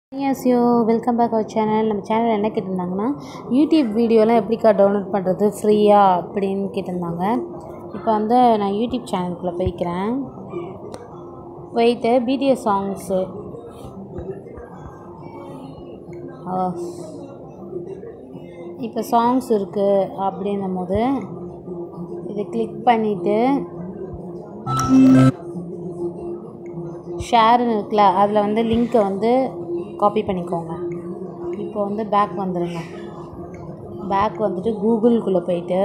S yo welcome back our channel நம்ம channel என்ன கேட்டிருந்தாங்கன்னா யூடியூப் வீடியோலாம் எப்படிக்கா டவுன்லோட் பண்ணுறது ஃப்ரீயாக அப்படின்னு கேட்டிருந்தாங்க இப்போ வந்து நான் யூடியூப் சேனலுக்குள்ளே போய்க்கிறேன் போயிட்டு பிடிஎஸ் சாங்ஸு இப்போ சாங்ஸ் இருக்குது அப்படின்னும் போது இதை கிளிக் பண்ணிவிட்டு ஷேர்னு இருக்குல்ல அதில் வந்து லிங்க்கை வந்து காப்பி பண்ணிக்கோங்க இப்போ வந்து பேக் வந்துடுங்க பேக் வந்துட்டு கூகுள்குள்ளே போயிட்டு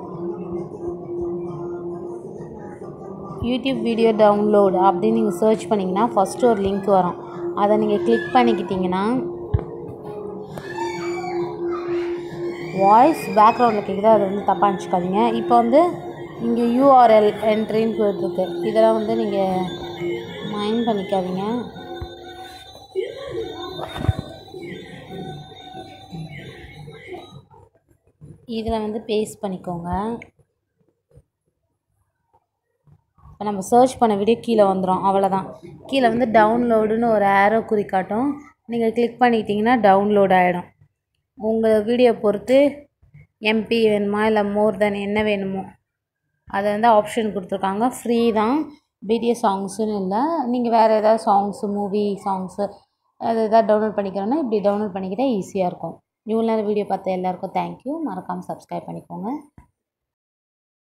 யூடியூப் வீடியோ டவுன்லோட் அப்படின்னு நீங்கள் சர்ச் பண்ணிங்கன்னா ஃபஸ்ட்டு ஒரு லிங்க் வரும் அதை நீங்கள் கிளிக் பண்ணிக்கிட்டிங்கன்னா வாய்ஸ் பேக்ரவுண்டில் கேட்குது அதை வந்து தப்பாக நினச்சிக்காதீங்க இப்போ வந்து இங்கே யூஆர்எல் என்ட்ரின்னு போயிட்டுருக்கு இதெல்லாம் வந்து நீங்கள் மைண்ட் பண்ணிக்காதீங்க இதில் வந்து பேஸ்ட் பண்ணிக்கோங்க இப்போ நம்ம சர்ச் பண்ண வீடியோ கீழே வந்துடும் அவ்வளோதான் கீழே வந்து டவுன்லோடுன்னு ஒரு ஆரோ குறி காட்டும் நீங்கள் கிளிக் பண்ணிக்கிட்டிங்கன்னா டவுன்லோட் ஆகிடும் உங்கள் வீடியோ பொறுத்து எம்பி வேணுமா இல்லை மோர் தென் என்ன வேணுமோ அதை வந்து ஆப்ஷன் கொடுத்துருக்காங்க ஃப்ரீ தான் பிடிஎஸ் சாங்ஸுன்னு இல்லை நீங்கள் வேறு ஏதாவது சாங்ஸு மூவி சாங்ஸு அது எதாவது டவுன்லோட் பண்ணிக்கிறோன்னா இப்படி டவுன்லோட் பண்ணிக்கிட்டால் ஈஸியாக இருக்கும் இவ்வளோ நேரம் வீடியோ பார்த்த எல்லாருக்கும் தேங்க்யூ மறக்காமல் சப்ஸ்கிரைப் பண்ணிக்கோங்க